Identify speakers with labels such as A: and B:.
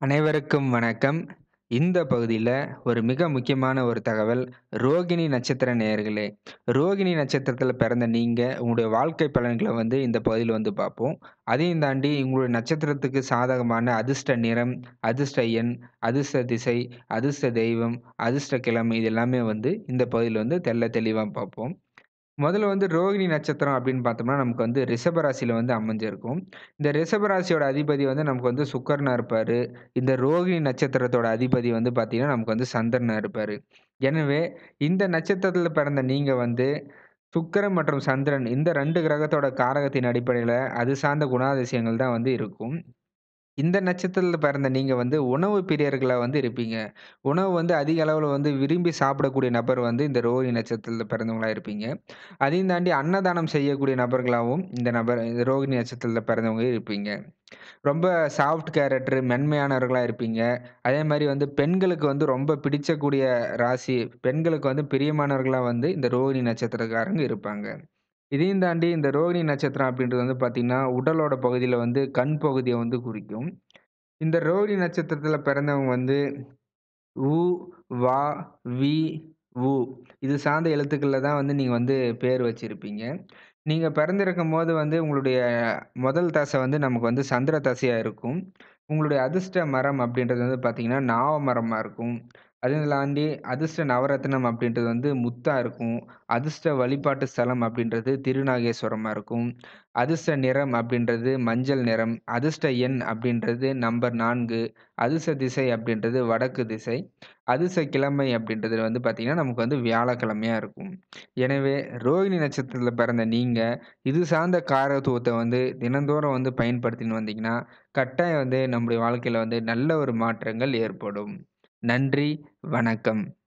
A: அனைவருக்கும் வணக்கம். இந்த பகுதியில ஒரு மிக முக்கியமான ஒரு தகவல். ரோகிணி நட்சத்திர நேயர்களே! ரோகிணி நட்சத்திரத்தில பிறந்த நீங்க, உங்களுடைய வாழ்க்கை பலன்கள வந்து இந்த பகுதியில வந்து பார்ப்போம். அதையும் தாண்டி உங்களுடைய நட்சத்திரத்துக்கு சாதகமான அதிர்ஷ்ட நிறம், அதிர்ஷ்ட எண், அதிர்ஷ்ட திசை, அதிர்ஷ்ட தெய்வம், அதிர்ஷ்ட கிழமை இது எல்லாமே வந்து இந்த பகுதியில வந்து தெள்ள தெளிவா பார்ப்போம். முதல்ல வந்து ரோகிணி நட்சத்திரம் அப்படின்னு பார்த்தோம்னா, நமக்கு வந்து ரிஷப ராசியில வந்து அமைஞ்சிருக்கும். இந்த ரிஷப ராசியோட அதிபதி வந்து நமக்கு வந்து சுக்கிரனா இருப்பாரு. இந்த ரோகிணி நட்சத்திரத்தோட அதிபதி வந்து பார்த்தீங்கன்னா, நமக்கு வந்து சந்திரனா இருப்பாரு. எனவே இந்த நட்சத்திரத்தில பிறந்த நீங்க வந்து சுக்கிரன் மற்றும் சந்திரன் இந்த 2 கிரகத்தோட காரகத்தின் அடிப்படையில அது சார்ந்த குணாதிசயங்கள் தான் வந்து இருக்கும். இந்த நட்சத்திரத்தில பிறந்த நீங்க வந்து உணவு பிரியர்களா வந்து இருப்பீங்க. உணவு வந்து அதிக அளவுல வந்து விரும்பி சாப்பிடக்கூடிய நபர் வந்து இந்த ரோகிணி நட்சத்திரத்தில பிறந்தவங்களா இருப்பீங்க. அதையும் தாண்டி அன்னதானம் செய்யக்கூடிய நபர்களாவும் இந்த நபர் இந்த ரோகிணி நட்சத்திரத்தில பிறந்தவங்க இருப்பீங்க. ரொம்ப சாஃப்ட் கேரக்டர் மென்மையானவர்களா இருப்பீங்க. அதே மாரி வந்து பெண்களுக்கு வந்து ரொம்ப பிடிச்சக்கூடிய ராசி, பெண்களுக்கு வந்து பிரியமானவர்களா வந்து இந்த ரோகிணி நட்சத்திரக்காரங்க இருப்பாங்க. இதையும் தாண்டி இந்த ரோகிணி நட்சத்திரம் அப்படின்றது வந்து பார்த்தீங்கன்னா, உடலோட பகுதியில வந்து கண் பகுதிய வந்து குறிக்கும். இந்த ரோகிணி நட்சத்திரத்தில பிறந்தவங்க வந்து உ, வ, வி, உ இது சார்ந்த எழுத்துக்கள்ல தான் வந்து நீங்க வந்து பேர் வச்சிருப்பீங்க. நீங்க பிறந்திருக்கும்போது வந்து உங்களுடைய முதல் தசை வந்து நமக்கு வந்து சந்திர தசையா இருக்கும். உங்களுடைய அதிர்ஷ்ட மரம் அப்படின்றது வந்து பார்த்தீங்கன்னா, நாவ மரமா இருக்கும். அதையும் தாண்டி அதிர்ஷ்ட நவரத்தினம் அப்படின்றது வந்து முத்தா இருக்கும். அதிர்ஷ்ட வழிபாட்டு ஸ்தலம் அப்படின்றது திருநாகேஸ்வரமா இருக்கும். அதிர்ஷ்ட நிறம் அப்படின்றது மஞ்சள் நிறம். அதிர்ஷ்ட எண் அப்படின்றது நம்பர் 4. அதிர்ஷ்ட திசை அப்படின்றது வடக்கு திசை. அதிர்ஷ்ட கிழமை அப்படின்றது வந்து பார்த்தீங்கன்னா, நமக்கு வந்து வியாழக்கிழமையா இருக்கும். எனவே ரோகிணி நட்சத்திரத்தில பிறந்த நீங்க, இது சார்ந்த காரகத்துவத்த வந்து தினந்தோறும் வந்து பயன்படுத்தின்னு வந்தீங்கன்னா, கட்டாயம் வந்து நம்முடைய வாழ்க்கையில வந்து நல்ல ஒரு மாற்றங்கள் ஏற்படும். நன்றி, வணக்கம்.